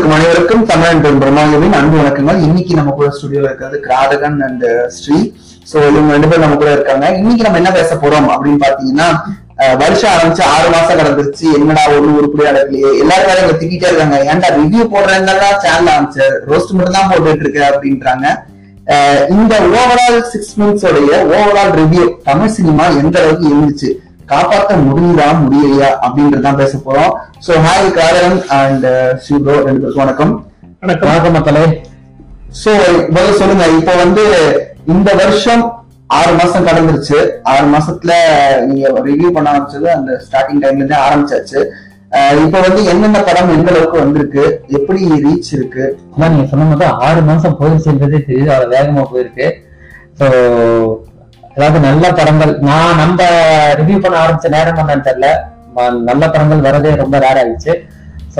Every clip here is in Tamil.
கொண்டிருக்கும் அனைவருக்கும் தமிழன் பெண் பிரம்மாவின் அன்பு வணக்கங்கள் இன்னைக்கு நம்ம கூட ஸ்டுடியோல இருக்கிறது கிராதகன் அண்ட் ஸ்ரீ சோ இவங்க ரெண்டு பேரும் நம்ம கூட இருக்காங்க இன்னைக்கு நம்ம என்ன பேச போறோம் அப்படின்னு பாத்தீங்கன்னா அஹ், வருஷம் ஆரம்பிச்சு ஆறு மாசம் கடந்துருச்சு என்னடா ஒரு உருப்படியா நடக்கலையே எல்லாரும் வேற இங்க திட்டிட்டே இருக்காங்க ஏன்டா ரிவ்யூ போடுறேன்னா சேனல் ஆரம்பிச்சு ரோஸ்ட் மட்டும் தான் போட்டுட்டு இருக்க அப்படின்றாங்க அஹ், இந்த ஓவரால் சிக்ஸ் மந்த்ஸோடைய ஓவரால் ரிவ்யூ தமிழ் சினிமா எந்த அளவுக்கு இருந்துச்சு காப்பாற்ற முடியுதா முடியலையா அப்படின்றதான் பேச போறோம் சோ ஹாய் காரன் அண்ட் ஷிவ்ரோ ரெண்டு பேருக்கும் வணக்கம் வணக்கம் வணக்கம் மக்களே சோ முதல்ல சொல்லுங்க இப்போ வந்து இந்த வருஷம் ஆறு மாசம் கடந்துருச்சு ஆறு மாசத்துல நீங்க ரிவ்யூ பண்ண ஆரம்பிச்சது அந்த ஸ்டார்டிங் டைம்ல இருந்தே ஆரம்பிச்சாச்சு அஹ் இப்போ வந்து என்னென்ன படம் எந்த அளவுக்கு வந்திருக்கு எப்படி ரீச் இருக்கு அதான் நீங்க சொன்ன மாதிரி ஆறு மாசம் போயிருச்சுன்றதே தெரியுது அவ்வளவு வேகமா போயிருக்கு ஸோ அதாவது நல்ல படங்கள் நான் நம்ம ரிவ்யூ பண்ண ஆரம்பிச்ச நேரம் என்னன்னு தெரியல ம- நல்ல படங்கள் வரதே ரொம்ப ரேர் ஆயிடுச்சு ஸோ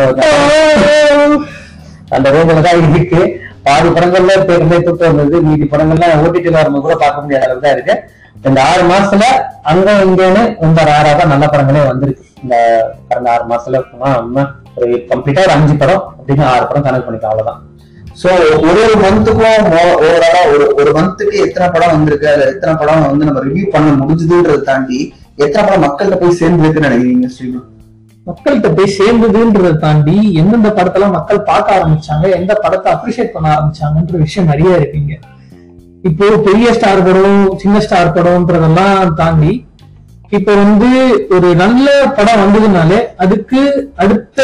அந்த ரூமில் தான் இருக்கு பாதி படங்கள்ல பெருமை தூக்கம் வந்தது மீதி படங்கள்லாம் ஓடிடியில் வரும்போது கூட பார்க்க முடியாத அளவுக்கு தான் இருக்கு இந்த ஆறு மாசத்துல அங்க இங்கேன்னு ரொம்ப ரேரா தான் நல்ல படங்களே வந்திருக்கு இந்த கடந்த ஆறு மாசத்துல சும்மா உண்மை ஒரு கம்ப்ளீட்டா ஒரு அஞ்சு படம் அப்படின்னு ஆறு படம் கணக்கு பண்ணிக்கலாம் அவ்வளவுதான் சோ ஒரு ஒரு மந்த்துக்கும் ஓவராலா ஒரு ஒரு மந்த்துக்கு எத்தனை படம் வந்திருக்கு அதுல எத்தனை படம் வந்து நம்ம ரிவ்யூ பண்ண முடிஞ்சதுன்றதை தாண்டி எத்தனை படம் மக்கள்கிட்ட போய் சேர்ந்து இருக்குன்னு நினைக்கிறீங்க ஸ்ரீகுரு மக்கள்கிட்ட போய் சேர்ந்ததுன்றதை தாண்டி எந்தெந்த படத்தெல்லாம் மக்கள் பார்க்க ஆரம்பிச்சாங்க எந்த படத்தை அப்ரிஷியேட் பண்ண ஆரம்பிச்சாங்கன்ற விஷயம் நிறைய இருக்குங்க இப்போ பெரிய ஸ்டார் படம் சின்ன ஸ்டார் படம்ன்றதெல்லாம் தாண்டி இப்போ வந்து ஒரு நல்ல படம் வந்ததுனாலே அதுக்கு அடுத்த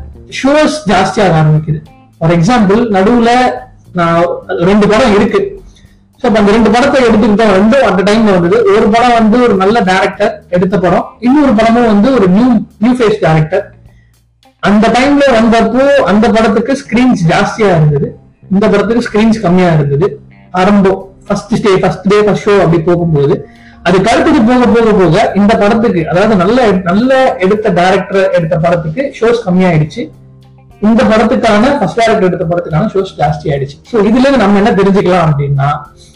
ஷோஸ் ஜாஸ்தியாக ஆரம்பிக்குது ஃபார் எக்ஸாம்பிள் நடுவுல நான் ரெண்டு படம் இருக்கு ஸோ அந்த ரெண்டு படத்தை எடுத்துக்கிட்டோம் ரெண்டும் அந்த டைம்ல வந்தது ஒரு படம் வந்து ஒரு நல்ல டைரக்டர் எடுத்த படம் இன்னொரு படமும் வந்து ஒரு நியூ நியூ ஃபேஸ் டைரக்டர் அந்த டைம்ல வந்தப்போ அந்த படத்துக்கு ஸ்கிரீன்ஸ் ஜாஸ்தியா இருந்தது இந்த படத்துக்கு ஸ்கிரீன்ஸ் கம்மியா இருந்தது ஆரம்பம் first stay first day first show அப்படி போகும்போது அதுக்கு அடுத்தது போக போக போக இந்த படத்துக்கு அதாவது நல்ல நல்ல எடுத்த டைரக்டர் எடுத்த படத்துக்கு ஷோஸ் கம்மியாயிடுச்சு இந்த படத்துக்கான ஃபர்ஸ்ட் டைரக்டர் எடுத்த படத்துக்கான ஷோஸ் ஜாஸ்தி ஆயிடுச்சு ஸோ இதுல இருந்து நம்ம என்ன தெரிஞ்சுக்கலாம் அப்படின்னா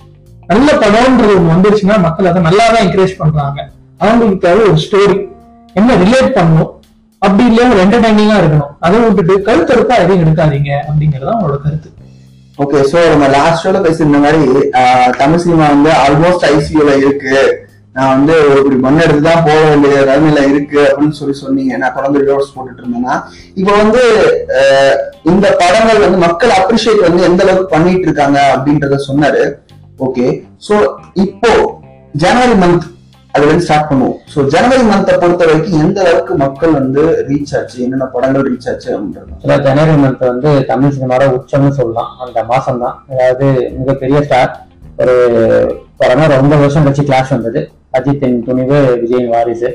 நல்ல படம்ன்றது ஒண்ணு வந்துருச்சுன்னா மக்கள் அதை நல்லா தான் என்கரேஜ் பண்றாங்க அவங்களுக்கு தேவை ஒரு ஸ்டோரி என்ன ரிலேட் பண்ணணும் அப்படி இல்லையா ஒரு என்டர்டைனிங்கா இருக்கணும் அதை விட்டுட்டு கருத்தருப்பா எதையும் எடுக்காதீங்க அப்படிங்கறது தான் அவங்களோட கருத்து ஓகே சோ நம்ம லாஸ்ட் ஷோல பேசியிருந்த மாதிரி ஆஹ், தமிழ் சினிமா வந்து ஆல்மோஸ்ட் ஐசியூல இருக்கு நான் வந்து ஒரு இப்படி மண் எடுத்து தான் போக வேண்டிய நிலைமையில இருக்கு அப்படின்னு சொல்லி சொன்னீங்க நான் தொடர்ந்து ரிவர்ஸ் போட்டுட்டு இருந்தேன்னா இப்போ வந்து ஆஹ், இந்த படங்கள் வந்து மக்கள் அப்ரிஷியேட் வந்து எந்த அளவுக்கு பண்ணிட்டு இருக்காங்க அப்படின்றத சொன்னாரு ஓகே சோ இப்போ ஜனவரி மந்த் அது வந்து ஸ்டார்ட் பண்ணுவோம் சோ ஜனவரி மந்த்தை பொறுத்த வரைக்கும் எந்த அளவுக்கு மக்கள் வந்து ரீச் ஆச்சு என்னென்ன படங்கள் ரீச் ஆச்சு அப்படின்றது சில ஜனவரி மந்த் வந்து தமிழ் சினிமாவோட உச்சம்னு சொல்லலாம் அந்த மாசம் தான் அதாவது மிகப்பெரிய ஸ்டார் ஒரு படம்னா ரொம்ப வருஷம் கழிச்சு கிளாஸ் வந்தது அஜித்தின் துணிவு விஜயின் வாரிசு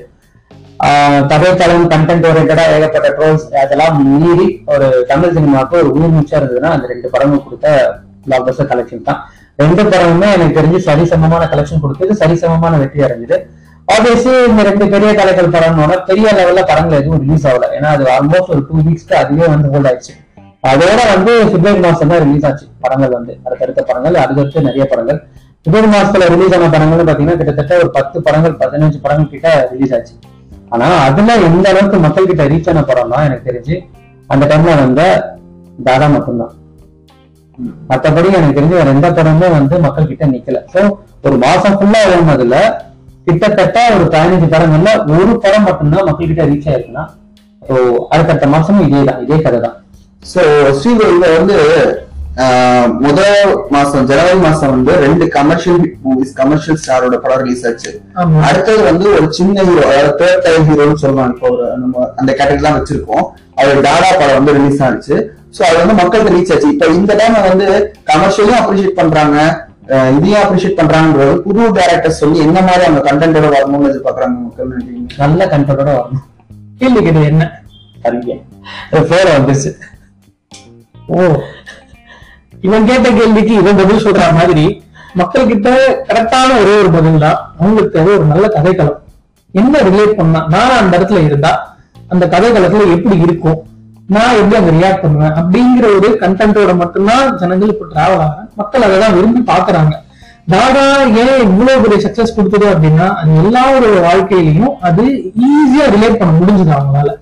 ஆஹ் கதைக்களம் கண்டென்ட் ஓரியன்டா ஏகப்பட்ட ட்ரோல்ஸ் அதெல்லாம் மீறி ஒரு தமிழ் சினிமாவுக்கு ஒரு உயிர் மிச்சம் இருந்ததுன்னா அந்த ரெண்டு படங்கள் கொடுத்த பிளாக் பஸ்டர் கலெக்ஷன் தான் ரெண்டு படமுமே எனக்கு தெரிஞ்சு சரிசமமான கலெக்ஷன் கொடுத்தது சரிசமமான வெற்றி அடைஞ்சது ஆப்வியஸ்லி இந்த ரெண்டு பெரிய கலைகள் படம்னோட பெரிய லெவல்ல படங்கள் எதுவும் ரிலீஸ் ஆகல ஏன்னா அது ஆல்மோஸ்ட் ஒரு டூ வீக்ஸ்க்கு அதுவே வந்து ஹோல்ட் ஆயிடுச்சு அதோட வந்து பிப்ரவரி மாசம் தான் ரிலீஸ் ஆச்சு படங்கள் வந்து அடுத்தடுத்த படங்கள் அடுத்தடுத்து நிறைய படங்கள் பிப்ரவரி மாசத்துல ரிலீஸ் ஆன படங்கள்னு பாத்தீங்கன்னா கிட்டத்தட்ட ஒரு பத்து படங்கள் பதினஞ்சு படங்கள் கிட்ட ரிலீஸ் ஆச்சு ஆனா அதுல எந்த அளவுக்கு மக்கள் கிட்ட ரீச் ஆன படம்னா எனக்கு தெரிஞ்சு அந்த டைம்ல வந்த தாதா மட்டும்தான் மத்தபடி எனக்கு தெரிஞ்ச வேற எந்த படமுமே வந்து மக்கள் கிட்ட நிக்கல சோ ஒரு மாசம் ஃபுல்லா ஓடுனதுல கிட்டத்தட்ட ஒரு பதினஞ்சு படங்கள்ல ஒரு படம் மட்டும்தான் மக்கள் கிட்ட ரீச் ஆயிருக்குன்னா ஸோ அடுத்தடுத்த மாசமும் இதே தான் இதே கதை தான் சோ ஸ்ரீகோவில வந்து ஆஹ், முதல் மாசம் ஜனவரி மாசம் வந்து ரெண்டு கமர்ஷியல் மூவிஸ் கமர்ஷியல் ஸ்டாரோட படம் ரிலீஸ் ஆச்சு ஆமா அடுத்தது வந்து ஒரு சின்ன ஹீரோ அதாவது தேர்ட் டைம் ஹீரோன்னு சொல்லுவாங்க இப்போ ஒரு நம்ம அந்த கேட்டகரி தான் வச்சிருக்கோம் அவர் டாடா படம் வந்து ரிலீஸ் ஆச்சு சோ அது வந்து மக்களுக்கு ரீச் ஆச்சு இப்ப இந்த டைம் வந்து கமர்ஷியலும் அப்ரிஷியேட் பண்றாங்க ஆஹ், இதையும் அப்ரிஷியேட் பண்றாங்கன்றது புது டேரக்டர் சொல்லி என்ன மாதிரி அவங்க கண்டென்ட்டோட வரணும்னு எதிர்பார்க்கறாங்க மக்கள் நினைக்கிறீங்க நல்ல கண்டோட வரணும் கேள்வி கேட்டது என்ன சரிங்க பேர வந்துருச்சு ஓ இவன் கேட்ட கேள்விக்கு இவன் பதில் சொல்ற மாதிரி மக்கள் கிட்ட கரெக்டான ஒரே ஒரு பதில் தான் அவங்களுக்கு தேவை ஒரு நல்ல கதைக்களம் என்ன ரிலேட் பண்ணா நான் அந்த இடத்துல இருந்தா அந்த கதைக்களத்துல எப்படி இருக்கும் நான் எப்படி அங்க ரியாக்ட் பண்ணுவேன் அப்படிங்கிற ஒரு கண்டென்ட்டோட மட்டும்தான் ஜனங்கள் இப்போ டிராவல் ஆகிறாங்க மக்கள் அதை தான் விரும்பி பாக்குறாங்க தாடா ஏன் இவ்வளவு பெரிய சக்சஸ் கொடுத்தது அப்படின்னா அது எல்லாரோட வாழ்க்கையிலையும் அது ஈஸியா ரிலேட் பண்ண முடிஞ்சது அவங்களால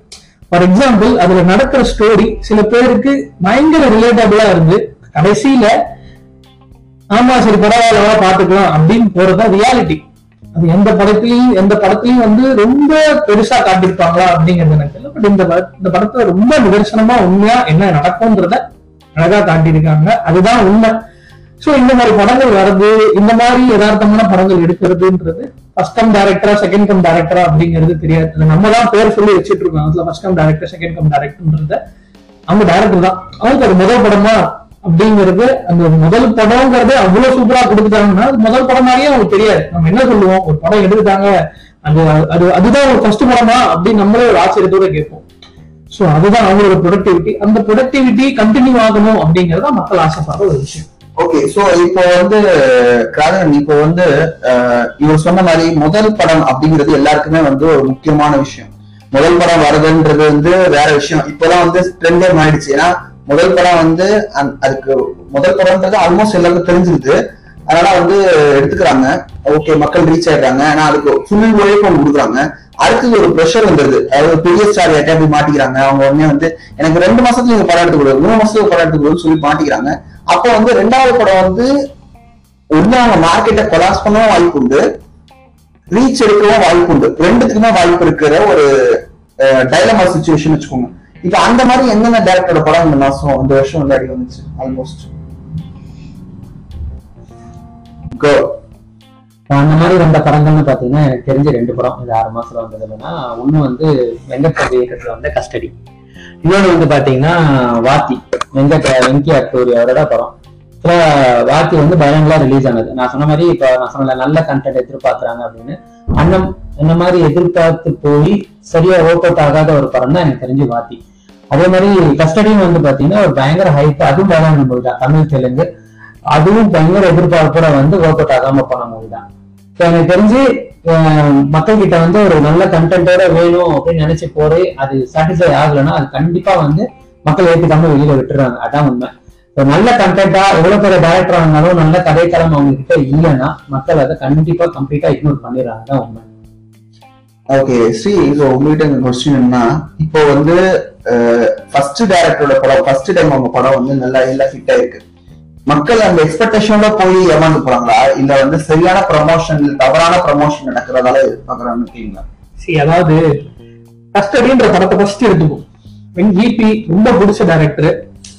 ஃபார் எக்ஸாம்பிள் அதுல நடக்கிற ஸ்டோரி சில பேருக்கு பயங்கர ரிலேட்டபிளா இருந்து கடைசியில ஆமா சரி பரவாயில்லவா பாத்துக்கலாம் அப்படின்னு போறதுதான் ரியாலிட்டி அது எந்த படத்திலையும் எந்த படத்திலையும் வந்து ரொம்ப பெருசா காட்டியிருப்பாங்களா அப்படிங்கிறது எனக்கு தெரியல பட் இந்த பட- இந்த படத்துல ரொம்ப நிதர்சனமா உண்மையா என்ன நடக்கும்ன்றத அழகா காட்டியிருக்காங்க அதுதான் உண்மை சோ இந்த மாதிரி படங்கள் வர்றது இந்த மாதிரி யதார்த்தமான படங்கள் எடுக்கிறதுன்றது ஃபர்ஸ்ட் கம் டேரக்டரா செகண்ட் கம் டேரக்டரா அப்படிங்கிறது தெரியாது அது நம்ம தான் பேர் சொல்லி வச்சிட்டு இருக்கோம் அதுல first come director second come டேரக்டர்ன்றத அவங்க டேரக்டர் தான் அவங்களுக்கு அது முதல் படமா அப்படிங்கிறது அந்த முதல் படம்ங்கிறது அவ்வளவு சூப்பரா கொடுத்துட்டாங்கன்னா அது முதல் படம் மாதிரியே அவங்களுக்கு தெரியாது நம்ம என்ன சொல்லுவோம் ஒரு படம் எடுத்துட்டாங்க அது அது அதுதான் ஒரு ஃபர்ஸ்ட் படமா அப்படின்னு நம்மளே ஒரு ஆச்சரியத்தோட கேட்போம் சோ அதுதான் அவங்களோட ப்ரொடக்டிவிட்டி அந்த ப்ரொடக்டிவிட்டி கண்டினியூ ஆகணும் அப்படிங்கறத மக்கள் ஆசைப்படுற ஒரு விஷயம் ஓகே சோ இப்போ வந்து கிராதன் இப்போ வந்து அஹ், இவர் சொன்ன மாதிரி முதல் படம் அப்படிங்கிறது எல்லாருக்குமே வந்து ஒரு முக்கியமான விஷயம் முதல் படம் வருதுன்றது வந்து வேற விஷயம் இப்போதான் வந்து ட்ரெண்டே மாறிடுச்சு ஏன்னா முதல் படம் வந்து அந்த- அதுக்கு முதல் படம்ன்றது ஆல்மோஸ்ட் எல்லாருக்கும் தெரிஞ்சிருது அதனால வந்து எடுத்துக்கிறாங்க ஓகே மக்கள் ரீச் ஆயிடுறாங்க ஆனா அதுக்கு ஃபுல் உழைப்பு கொடுக்குறாங்க அடுத்தது ஒரு ப்ரெஷர் வந்துருது அதாவது பெரிய ஸ்டார் யார்ட்டா போய் மாட்டிக்கிறாங்க அவங்க உடனே வந்து எனக்கு ரெண்டு மாசத்துல நீங்க படம் எடுத்து கொடுங்க மூணு மாசத்துக்கு படம் எடுத்து கொடுன்னு சொல்லி மாட்டிக்கிறாங்க அப்போ வந்து ரெண்டாவது படம் வந்து ஒண்ணு அவங்க மார்க்கெட்டை கொலாஸ் பண்ணவும் வாய்ப்பு உண்டு ரீச் எடுக்கவும் வாய்ப்பு உண்டு ரெண்டுத்துக்குமே வாய்ப்பு இருக்கிற ஒரு டைலமா சுச்சுவேஷன் வச்சுக்கோங்க இப்ப அந்த மாதிரி எந்தெந்த டேரக்டரோட படம் இந்த மாசம் இந்த வருஷம் வந்து அடி வந்துச்சு ஆல்மோஸ்ட் கோ அந்த மாதிரி வந்த படங்கள்னு பாத்தீங்கன்னா எனக்கு தெரிஞ்ச ரெண்டு படம் இந்த ஆறு மாசத்துல வந்தது இல்லைன்னா ஒண்ணு வந்து வெங்கட் பிரபு இயக்கத்துல வந்த கஸ்டடி இன்னொன்னு வந்து பாத்தீங்கன்னா வாத்தி வெங்கட் வெங்கி அக்டோரி அவரோட படம் So, வாத்தி வந்து பயங்கரா ரிலீஸ் ஆனது நான் சொன்ன மாதிரி இப்ப நான் சொன்ன நல்ல கண்டென்ட் எதிர்பார்க்கறாங்க அப்படின்னு அந்த அந்த மாதிரி எதிர்பார்த்து போய் சரியா ஒர்க் அவுட் ஆகாத ஒரு படம் தான் எனக்கு தெரிஞ்சு வாத்தி அதே மாதிரி கஸ்டடியும் வந்து பாத்தீங்கன்னா ஒரு பயங்கர ஹைப் அதுவும் பயங்கர மூவி தான் தமிழ் தெலுங்கு அதுவும் பயங்கர எதிர்பார்ப்போட வந்து ஒர்க் அவுட் ஆகாம போன மூவி தான் So, எனக்கு தெரிஞ்சு அஹ், மக்கள் கிட்ட வந்து ஒரு நல்ல கண்டென்ட்டோட வேணும் அப்படின்னு நினைச்சு போறே அது சாட்டிஸ்ஃபை ஆகலைன்னா அது கண்டிப்பா வந்து மக்கள் ஏத்துக்காம வெளியில விட்டுறாங்க அதான் உண்மை So, நல்ல கண்டென்ட்டா எவ்வளவு பெரிய டேரக்டரா இருந்தாலும் நல்ல கதைக்களம் அவங்க கிட்ட இல்லைன்னா மக்கள் அதை கண்டிப்பா கம்ப்ளீட்டா இக்னோர் பண்ணிடுறாங்க அதான் உண்மை ஓகே ஸ்ரீ இப்போ உங்ககிட்ட இந்த கொஸ்டின் என்னன்னா இப்போ வந்து ஃபர்ஸ்ட் டேரக்டரோட படம் ஃபர்ஸ்ட் டைம் அவங்க படம் வந்து நல்லா எல்லாம் ஹிட் ஆயிருக்கு மக்கள் அந்த எக்ஸ்பெக்டேஷனோட போய் ஏமாந்து போறாங்களா இல்ல வந்து சரியான ப்ரமோஷன் தவறான ப்ரமோஷன் நடக்கிறதால பாக்குறான்னு இருக்கீங்களா சரி அதாவது கஸ்டடின்ற படத்தை ஃபர்ஸ்ட் எடுத்துக்கும் வென் ஈபி ரொம்ப பிடிச்ச டைரக்டர்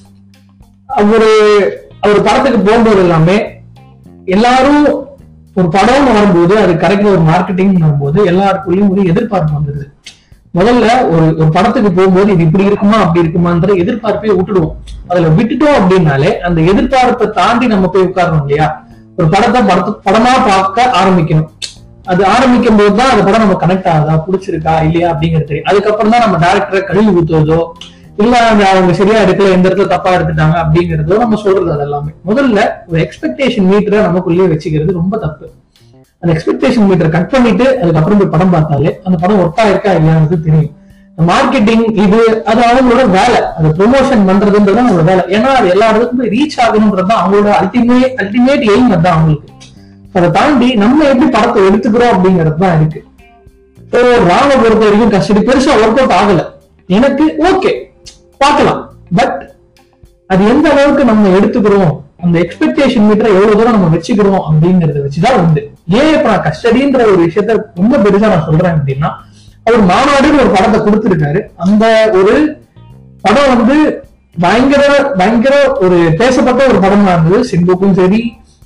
அவரு அவர் படத்துக்கு போகும்போது எல்லாமே எல்லாரும் ஒரு படம்னு வரும்போது அது கரெக்ட் ஒரு மார்க்கெட்டிங் வரும்போது எல்லாருக்குள்ளயும் ஒரு எதிர்பார்ப்பு வந்துருது முதல்ல ஒரு ஒரு படத்துக்கு போகும்போது இது இப்படி இருக்குமா அப்படி இருக்குமான்ற எதிர்பார்ப்பையே விட்டுடுவோம் அதுல விட்டுட்டோம் அப்படின்னாலே அந்த எதிர்பார்ப்பை தாண்டி நம்ம போய் உட்காரணும் இல்லையா ஒரு படத்தை படத்து படமா பார்க்க ஆரம்பிக்கணும் அது ஆரம்பிக்கும் போது தான் அந்த படம் நம்ம கனெக்ட் ஆகுதா பிடிச்சிருக்கா இல்லையா அப்படிங்கிறது தெரியும் அதுக்கப்புறம் தான் நம்ம டேரக்டரை கழுவி ஊத்துவதோ இல்ல அந்த அவங்க சரியா எடுக்கல எந்த இடத்துல தப்பா எடுத்துட்டாங்க அப்படிங்கறதோ நம்ம சொல்றது அது எல்லாமே முதல்ல ஒரு எக்ஸ்பெக்டேஷன் மீட்டரை நமக்குள்ளேயே வச்சுக்கிறது ரொம்ப தப்பு அந்த எக்ஸ்பெக்டேஷன் மீட்டரை கட் பண்ணிட்டு அதுக்கப்புறம் போய் படம் பார்த்தாலே அந்த படம் ஒர்க்கா இருக்கா இல்லையானது தெரியும் மார்க்கெட்டிங் இது அது அவங்களோட வேலை அது ப்ரொமோஷன் பண்றதுன்றது அவங்களோட வேலை ஏன்னா அது எல்லா இடத்துக்கும் போய் ரீச் ஆகணும்ன்றது தான் அவங்களோட அல்டிமேட் அல்டிமேட் எய்ம் அதுதான் அவங்களுக்கு அதை தாண்டி நம்ம எப்படி படத்தை எடுத்துக்கிறோம் அப்படிங்கிறது தான் இருக்கு இப்போ ராம பொறுத்த வரைக்கும் கஷ்டம் பெருசா ஒர்க் அவுட் ஆகல எனக்கு ஓகே பார்க்கலாம் பட் அது எந்த அளவுக்கு நம்ம எடுத்துக்கிறோம் அந்த எக்ஸ்பெக்டேஷன் மீட்டரை எவ்வளவு தூரம் நம்ம வச்சுக்கிறோம் அப்படிங்கறத வச்சுதான் உண்டு ஏன் இப்ப நான் கஸ்டடின்ற ஒரு விஷயத்த ரொம்ப பெருசா நான் சொல்றேன் அப்படின்னா அவர் மாநாடுன்னு ஒரு படத்தை கொடுத்திருக்காரு அந்த ஒரு படம் வந்து பயங்கர பயங்கர ஒரு பேசப்பட்ட ஒரு படமா இருந்தது சிம்புக்கும் சரி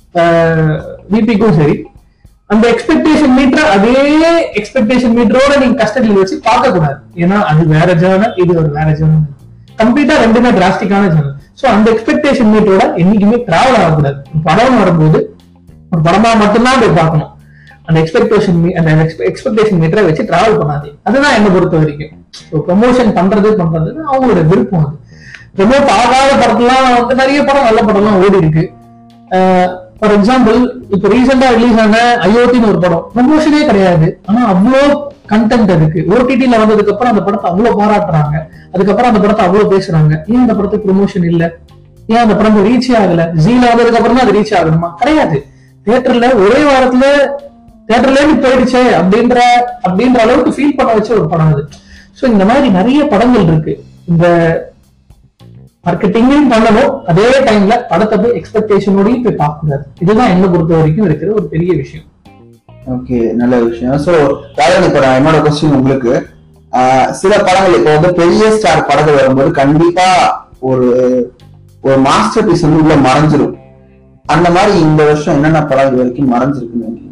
விபிக்கும் சரி அந்த எக்ஸ்பெக்டேஷன் மீட்டர் அதே எக்ஸ்பெக்டேஷன் மீட்டரோட நீங்க கஸ்டடியில் வச்சு பார்க்க கூடாது ஏன்னா அது வேற ஜேர்னல் இது ஒரு வேற ஜேர்னல் கம்ப்ளீட்டா ரெண்டுமே டிராஸ்டிக்கான ஜேர்னல் சோ அந்த எக்ஸ்பெக்டேஷன் மீட்டரோட என்னைக்குமே டிராவல் ஆகக்கூடாது ஒரு படம் வரும்போது ஒரு படமா மட்டும்தான் போய் பார்க்கணும் அந்த எக்ஸ்பெக்டேஷன் அந்த எக்ஸ்பெக்டேஷன் மீட்டரை வச்சு டிராவல் பண்ணாது அதுதான் என்ன பொறுத்த வரைக்கும் ப்ரொமோஷன் பண்றது பண்றது அவங்களோட விருப்பம் அது ப்ரொமோட் ஆகாத படத்துலாம் வந்து நிறைய படம் நல்ல படம்லாம் ஓடி இருக்கு ஃபார் எக்ஸாம்பிள் இப்ப ரீசெண்டா ரிலீஸ் ஆன அயோத்தின்னு ஒரு படம் ப்ரொமோஷனே கிடையாது ஆனா அவ்வளோ கண்டென்ட் இருக்கு ஓடிடில வந்ததுக்கு அப்புறம் அந்த படத்தை அவ்வளவு பாராட்டுறாங்க அதுக்கப்புறம் அந்த படத்தை அவ்வளவு பேசுறாங்க ஏன் அந்த படத்துக்கு ப்ரொமோஷன் இல்ல ஏன் அந்த படம் ரீச் ஆகல ஜீல வந்ததுக்கு அப்புறம் தான் அது ரீச் ஆகணுமா கிடையாது தியேட்டர்ல ஒரே வாரத்துல தியேட்டர்ல இருந்து போயிடுச்சே அப்படின்ற அப்படின்ற அளவுக்கு ஃபீல் பண்ண வச்ச ஒரு படம் அது சோ இந்த மாதிரி நிறைய படங்கள் இருக்கு இந்த மார்க்கெட்டிங்கும் பண்ணணும் அதே டைம்ல படத்தை போய் எக்ஸ்பெக்டேஷனோடையும் போய் பார்க்க கூடாது இதுதான் என்ன பொறுத்த வரைக்கும் இருக்கிற ஒரு பெரிய விஷயம் ஓகே நல்ல விஷயம் சோ ராஜன் இப்ப நான் என்னோட கொஸ்டின் உங்களுக்கு ஆஹ் சில படங்கள் இப்போ வந்து பெரிய ஸ்டார் படங்கள் வரும்போது கண்டிப்பா ஒரு ஒரு மாஸ்டர் பீஸ் வந்து உள்ள மறைஞ்சிரும் அந்த மாதிரி இந்த வருஷம் என்னென்ன படம் இது வரைக்கும் மறைஞ்சிருக்குன்னு நினைக்கிறீங்க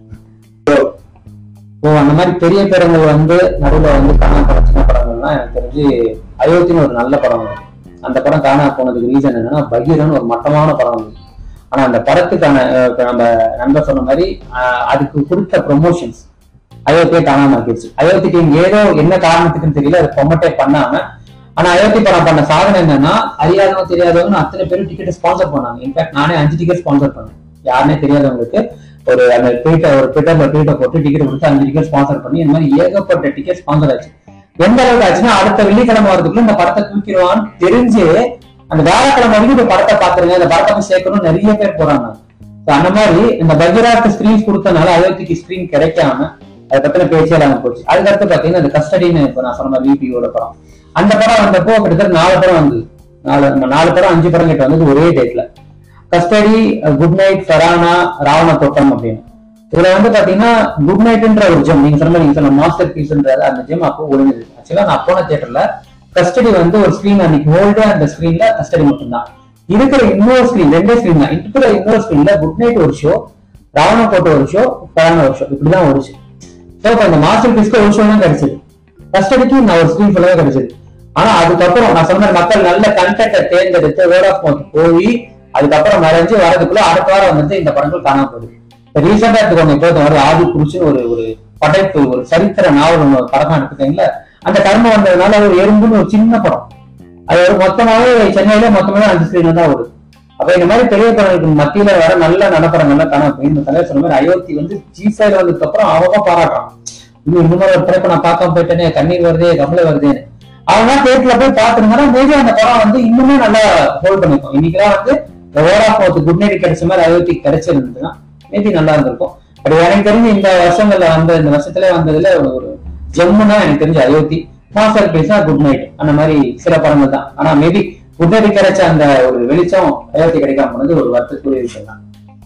இப்போ அந்த மாதிரி பெரிய படங்கள் வந்து நடுவில் வந்து காணாம படம் சின்ன படங்கள்லாம் எனக்கு தெரிஞ்சு அயோத்தின்னு ஒரு நல்ல படம் வந்து அந்த படம் காணாம போனதுக்கு ரீசன் என்னன்னா பகீரன் ஒரு மட்டமான படம் வந்து ஆனா அந்த படத்துக்கான அஹ், இப்ப நம்ம நண்பர் சொன்ன மாதிரி அஹ், அதுக்கு கொடுத்த ப்ரொமோஷன்ஸ் அயோத்தியை காணாம ஆக்கிடுச்சு அயோத்திக்கு இங்க ஏதோ என்ன காரணத்துக்குன்னு தெரியல அது ப்ரொமோட்டே பண்ணாம ஆனா அயோத்தி படம் பண்ண சாதனை என்னன்னா அறியாதவங்க தெரியாதவங்க அத்தனை பேரும் டிக்கெட் ஸ்பான்சர் பண்ணாங்க இன்ஃபேக்ட் நானே அஞ்சு டிக்கெட் ஸ்பான்சர் பண்ணேன் யாருனே தெரியாதவங்களுக்கு ஒரு அந்த ட்வீட்டை ஒரு ட்விட்டர்ல ட்வீட்டை போட்டு டிக்கெட் கொடுத்து அஞ்சு டிக்கெட் ஸ்பான்சர் பண்ணி இந்த மாதிரி ஏகப்பட்ட டிக்கெட் ஸ்பான்சர் ஆச்சு எந்த அளவுக்கு ஆச்சுன்னா அடுத்த வெள்ளிக்கிழமை வரதுக்குள்ள இந்த படத்தை தூக்கிடுவான்னு தெரிஞ்சு அந்த வியாழக்கிழமை வரைக்கும் இந்த படத்தை பாத்துருங்க இந்த படத்தை போய் சேர்க்கணும் நிறைய பேர் போறாங்க So அந்த மாதிரி இந்த பகிராக்கு ஸ்கிரீன்ஸ் கொடுத்தனால அயோத்திக்கு ஸ்கிரீன் கிடைக்காம அதை பத்தின பேச்சே இல்லாம போச்சு அதுக்கடுத்து பாத்தீங்கன்னா இந்த கஸ்டடின்னு இப்ப நான் சொன்ன விபியோட படம் அந்த படம் வந்தப்போ கிட்டத்தட்ட நாலு படம் வந்து நாலு நாலு படம் அஞ்சு படம் கிட்ட வந்தது ஒரே டேட்ல கஸ்டடி குட் நைட் ஃபரானா ராவண தோட்டம் அப்படின்னு இதுல வந்து பாத்தீங்கன்னா குட் நைட்ன்ற ஒரு ஜெம் நீங்க சொன்ன மாதிரி நீங்க சொன்ன மாஸ்டர் பீஸ்ன்றது அந்த ஜெம் அப்போ ஒழுங்குது ஆக்சுவலா நான் போன தியேட்டர்ல கஸ்டடி வந்து ஒரு ஸ்கிரீன் அன்னைக்கு ஹோல்டே அந்த ஸ்கிரீன்ல கஸ்டடி மட்டும்தான் இருக்கிற இன்னொரு ஸ்கிரீன் ரெண்டே ஸ்கிரீன் தான் இருக்கிற இன்னொரு ஸ்கிரீன்ல குட் நைட் ஒரு ஷோ ராவண கோட்டை ஒரு ஷோ ஃபரானா ஒரு ஷோ இப்படிதான் ஓடுச்சு ஸோ இப்போ அந்த மாஸ்டர் பீஸ்க்கு ஒரு ஷோ தான் கிடைச்சது கஸ்டடிக்கு நான் ஒரு ஸ்கிரீன் ஃபுல்லாவே கிடைச்சது ஆனா அதுக்கப்புறம் நான் சொன்ன மாதிரி மக்கள் நல்ல கண்டென்ட்டை தேர்ந்தெடுத்து வேர்ட் ஆஃப் மவுத் போய் அதுக்கப்புறம் மறைஞ்சு வரதுக்குள்ள அடுத்த வாரம் வந்துட்டு இந்த படங்கள் காணாம போகுது ரீசெண்டா எடுத்துக்கோங்க இப்போ இந்த மாதிரி ஆதி குறிச்சு ஒரு ஒரு படைப்பு ஒரு சரித்திர நாவல் ஒண்ணு படமா எடுத்துக்கீங்களா அந்த கர்மம் வந்ததுனால ஒரு எறும்புன்னு ஒரு சின்ன படம் அது ஒரு மொத்தமாவே சென்னையில மொத்தமாவே அஞ்சு ஸ்கிரீன்ல தான் வருது அப்ப இந்த மாதிரி பெரிய படங்களுக்கு மத்தியில வர நல்ல நடப்படங்கள்லாம் காணாம போய் இந்த தலைவர் சொன்ன மாதிரி அயோத்தி வந்து ஜிசைல வந்ததுக்கு அப்புறம் அவங்க பாராட்டுறான் இன்னும் இந்த மாதிரி ஒரு படைப்பை நான் பார்க்காம போயிட்டேனே கண்ணீர் வருதே கமலை வருதேன்னு அவங்க தேட்டர்ல போய் பாத்துருந்தா மேபி அந்த படம் வந்து இன்னுமே நல்லா ஹோல்ட் பண்ணிருக்கும் இன்னைக்குதான் வந்து word of mouth good night கிடைச்ச மாதிரி அயோத்தி கிடைச்சிருந்ததுன்னா மேபி நல்லா இருந்திருக்கும் பட் எனக்கு தெரிஞ்சு இந்த வருஷங்கள்ல வந்த இந்த வருஷத்துல வந்ததுல ஒரு- ஒரு ஜம்முன்னா எனக்கு தெரிஞ்ச அயோத்தி மாஸ்டர் பீஸா குட் நைட் அந்த மாதிரி சில படங்கள் தான் ஆனா மேபி குட் நைட் கிடைச்ச அந்த ஒரு வெளிச்சம் அயோத்தி கிடைக்காம போனது ஒரு வருத்தத்துக்குரிய விஷயம் தான்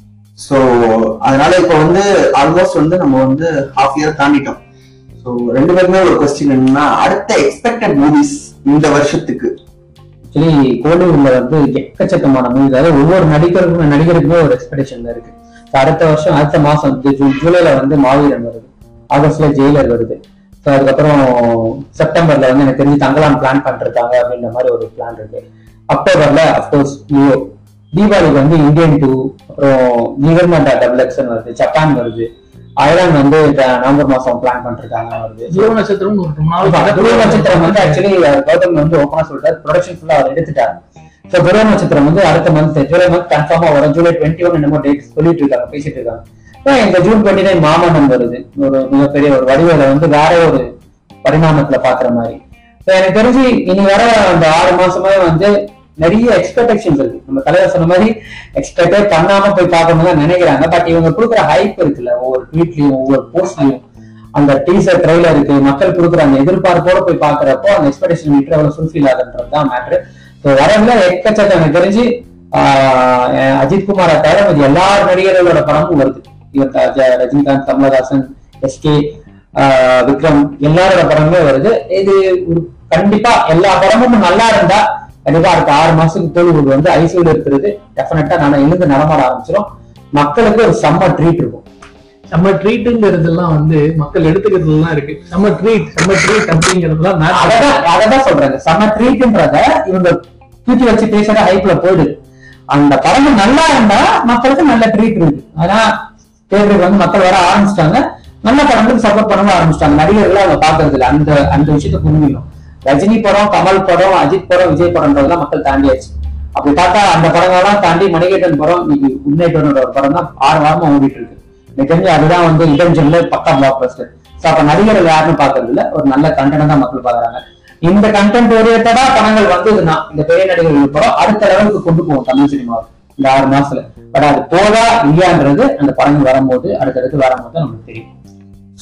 சோ அதனால இப்ப வந்து ஆல்மோஸ்ட் வந்து நம்ம வந்து ஹாஃப் இயர் தாண்டிட்டோம் சோ ரெண்டு பேருமே ஒரு கொஸ்டின் என்னன்னா அடுத்த எக்ஸ்பெக்டட் மூவிஸ் இந்த வருஷத்துக்கு ஆக்சுவலி கோலிவுட்ல வந்து எக்கச்சக்கமான மூவிஸ் அதாவது ஒவ்வொரு நடிகருக்கும் நடிகருக்குமே ஒரு எக்ஸ்பெக்டேஷன் இருக்கு So அடுத்த வருஷம் அடுத்த மாசம் வந்து ஜூ- ஜூலைல வந்து மாவீரன் வருது ஆகஸ்ட்ல ஜெயிலர் வருது ஸோ அதுக்கப்புறம் செப்டம்பர்ல வந்து எனக்கு தெரிஞ்சு தங்கலாம் பிளான் பண்ணிருக்காங்க அப்படின்ற மாதிரி ஒரு பிளான் இருக்கு அக்டோபர்ல அப்கோர்ஸ் லியோ தீபாவளிக்கு வந்து இந்தியன் டூ அப்புறம் நிகர்மண்டா டபுள் எக்ஸன் வருது ஜப்பான் வருது அயர்லாந்து வந்து ட- நவம்பர் மாசம் பிளான் பண்ணிருக்காங்க வருது ஜீவ நட்சத்திரம் ஒரு ரொம்ப நாள் ஆமா, துருவ நட்சத்திரம் வந்து ஆக்சுவலி கௌதம் வந்து ஓப்பனா சொல்றாரு ப்ரொடக்ஷன் ஃபுல்லா அவர் எடுத்துட்டாரு ஸோ துருவ நட்சத்திரம் வந்து அடுத்த மந்த் ஜூலை மந்த் கன்ஃபார்மா வரும் ஜூலை டுவெண்ட்டி ஒன் என்னமோ டேட் சொல்லிட்டு இருக்காங்க பேசிட்டு இருக்காங்க அப்புறம் இந்த ஜூன் டுவெண்ட்டி நைன் மாமன்னன் வருது ஒரு மிகப்பெரிய ஒரு வடிவேல வந்து வேற ஒரு பரிணாமத்துல பாக்குற மாதிரி ஸோ எனக்கு தெரிஞ்சு இனி வர அந்த ஆறு மாசமே வந்து நிறைய எக்ஸ்பெக்டேஷன்ஸ் இருக்கு நம்ம தலைவர் சொன்ன மாதிரி எக்ஸ்பெக்டே பண்ணாம போய் பார்க்கணும் தான் நினைக்கிறாங்க பட் இவங்க கொடுக்குற ஹைப் இருக்குல்ல ஒவ்வொரு ட்வீட்லயும் ஒவ்வொரு போஸ்ட்லயும் அந்த டீசர் ட்ரெய்லருக்கு மக்கள் கொடுக்குற அந்த எதிர்பார்ப்போட போய் பாக்குறப்போ அந்த எக்ஸ்பெக்டேஷன் மீட்டர் எவ்வளவு ஃபுல்ஃபில் ஆகுன்றது தான் மேட்ரு ஸோ வரவுல எக்கச்சக்கம் எனக்கு தெரிஞ்சு ஆஹ் அஹ் அஜித் குமாரை தவிர மீதி எல்லா நடிகர்களோட படமும் வருது இவர் த- ஜ- ரஜினிகாந்த் கமலஹாசன் எஸ்கே விக்ரம் எல்லாரோட படமுமே வருது இது ஒரு கண்டிப்பா எல்லா படமும் நல்லா இருந்தா கண்டிப்பா அடுத்த ஆறு மாசத்துக்கு கோலிவுட் வந்து ஐசியூல இருக்கிறது டெஃபினட்டா நான் எழுந்து நடமாட ஆரம்பிச்சிடும் மக்களுக்கு ஒரு செம்ம ட்ரீட் இருக்கும் நம்ம ட்ரீட்டுங்கிறதெல்லாம் வந்து மக்கள் எடுத்துக்கிறதுலாம் இருக்கு நம்ம ட்ரீட் நம்ம ட்ரீட் அப்படிங்கிறதுலாம் நான் அததான் அததான் சொல்றாங்க செம்ம ட்ரீட்ன்றத இவங்க தூக்கி வச்சு பேசுற ஹைப்ல போயிடுது அந்த படம் நல்லா இருந்தா மக்களுக்கு நல்ல ட்ரீட் இருக்கு ஆனா தேட்டருக்கு வந்து மக்கள் வர ஆரம்பிச்சிட்டாங்க நல்ல படங்களுக்கு சப்போர்ட் பண்ண ஆரம்பிச்சிட்டாங்க நடிகர்கள் அவங்க பாக்குறது இல்ல அந்த அந்த விஷயத்த புரிஞ்சுக்கணும் ரஜினி படம் கமல் படம் அஜித் படம் விஜய் படம்ன்றதெல்லாம் மக்கள் தாண்டியாச்சு அப்படி பார்த்தா அந்த படங்கள்லாம் தாண்டி மணிகண்டன் படம் இன்னைக்கு உண்மைட்டோனோட ஒரு படம் தான் ஆறு வாரமா ஓடிட்டு இருக்கு எனக்கு தெரிஞ்சு அதுதான் வந்து இடஞ்சல்ல பக்கா பிளாக் பஸ்டர் சோ அப்ப நடிகர்கள் யாருன்னு பாக்குறது இல்ல ஒரு நல்ல கண்டென்ட் தான் மக்கள் பாக்குறாங்க இந்த கண்டென்ட் ஓரியன்டா படங்கள் வந்ததுன்னா இந்த பெரிய நடிகர்கள் படம் அடுத்த லெவலுக்கு கொண்டு போகும் தமிழ் சினிமாவை இந்த ஆறு மாசத்துல பட் அது போதா இல்லையான்றது அந்த படங்கள் வரும்போது அடுத்தடுத்து வரும்போது நமக்கு தெரியும்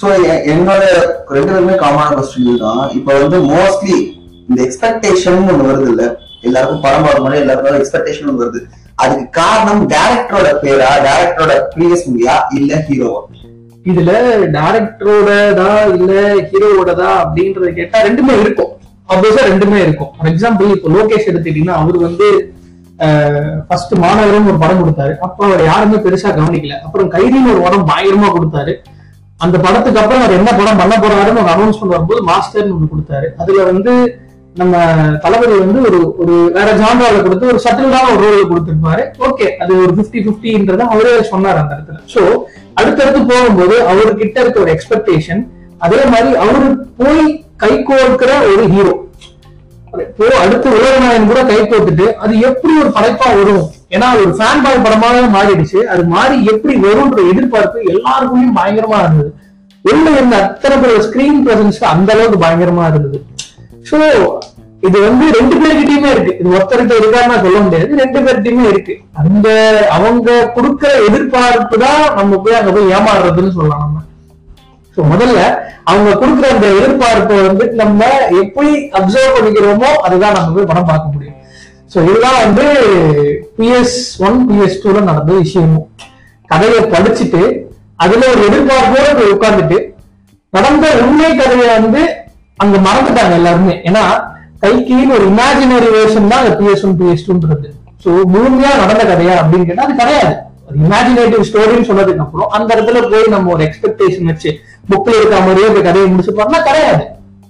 ஸோ என்னோட ரெண்டு பேருமே காமனான கொஸ்டின் தான் இப்போ வந்து மோஸ்ட்லி இந்த எக்ஸ்பெக்டேஷன் ஒன்று வருது இல்ல எல்லாருக்கும் படம் பார்க்கும் போது எல்லாருக்கும் எக்ஸ்பெக்டேஷன் ஒன்று வருது அதுக்கு காரணம் டேரக்டரோட பேரா டேரக்டரோட ப்ரீவியஸ் மூவியா இல்ல ஹீரோவா இதுல டேரக்டரோடதா இல்ல ஹீரோவோடதா அப்படின்றத கேட்டா ரெண்டுமே இருக்கும் ஆப்வியஸா ரெண்டுமே இருக்கும் ஃபார் எக்ஸாம்பிள் இப்போ லோகேஷ் எடுத்துட்டீங்கன்னா அவர் வந்து ஃபர்ஸ்ட் மாநகரம் ஒரு படம் கொடுத்தாரு அப்ப அவர் யாருமே பெருசா கவனிக்கல அப்புறம் கைதின்னு ஒரு படம் பயங்கரமா கொடுத்தாரு அந்த படத்துக்கு அப்புறம் அவர் என்ன படம் பண்ண போறாருன்னு ஒரு அனௌன்ஸ்மெண்ட் வரும்போது மாஸ்டர்னு ஒன்று கொடுத்தாரு அதுல வந்து நம்ம தளபதி வந்து ஒரு ஒரு வேற ஜான்ரால கொடுத்து ஒரு சட்டில்டான ஒரு ரோல் கொடுத்திருப்பாரு ஓகே அது ஒரு பிப்டி பிப்டின்றத அவரே சொன்னார் அந்த இடத்துல சோ அடுத்தடுத்து போகும்போது அவர்கிட்ட இருக்க ஒரு எக்ஸ்பெக்டேஷன் அதே மாதிரி அவரு போய் கை கோர்க்கிற ஒரு ஹீரோ இப்போ அடுத்து உலகநாயகன் கூட கை கோர்த்துட்டு அது எப்படி ஒரு படைப்பா வரும் ஏன்னா அது ஒரு ஃபேன் பாய் படமாக மாறிடுச்சு அது மாறி எப்படி வரும்ன்ற எதிர்பார்ப்பு எல்லாருக்குமே பயங்கரமா இருந்தது உள்ள இருந்த அத்தனை பேர் ஸ்கிரீன் பிரசன்ஸ் அந்த அளவுக்கு பயங்கரமா இருந்தது சோ இது வந்து ரெண்டு பேர்கிட்டயுமே இருக்கு இது ஒருத்தர்கிட்ட இருக்காருன்னா சொல்ல முடியாது ரெண்டு பேர்கிட்டயுமே இருக்கு அந்த அவங்க கொடுக்கிற எதிர்பார்ப்பு தான் நம்ம போய் அங்க போய் ஏமாறுறதுன்னு சொல்லலாம் நம்ம சோ முதல்ல அவங்க கொடுக்குற அந்த எதிர்பார்ப்பை வந்து நம்ம எப்படி அப்சர்வ் பண்ணிக்கிறோமோ அதுதான் நம்ம போய் படம் பார்க்க முடியும் சோ இதுதான் வந்து பிஎஸ் ஒன் பிஎஸ் டூல நடந்த விஷயமும் கதையை படிச்சுட்டு அதுல ஒரு எதிர்பார்ப்போட போய் உட்கார்ந்துட்டு நடந்த உண்மை கதையை வந்து அங்க மறந்துட்டாங்க எல்லாருமே ஏன்னா கைக்கின்னு ஒரு இமேஜினரி வேர்ஷன் தான் பிஎஸ் ஒன் பிஎஸ் டூன்றது சோ முழுமையா நடந்த கதையா அப்படின்னு கேட்டா அது கிடையாது ஒரு இமேஜினேட்டிவ் ஸ்டோரின்னு சொன்னதுக்கு அப்புறம் அந்த இடத்துல போய் நம்ம ஒரு எக்ஸ்பெக்டேஷன் வச்சு புக்ல இருக்க மாதிரியே இந்த கதையை முடிச்சு போறோம்னா கிடையாது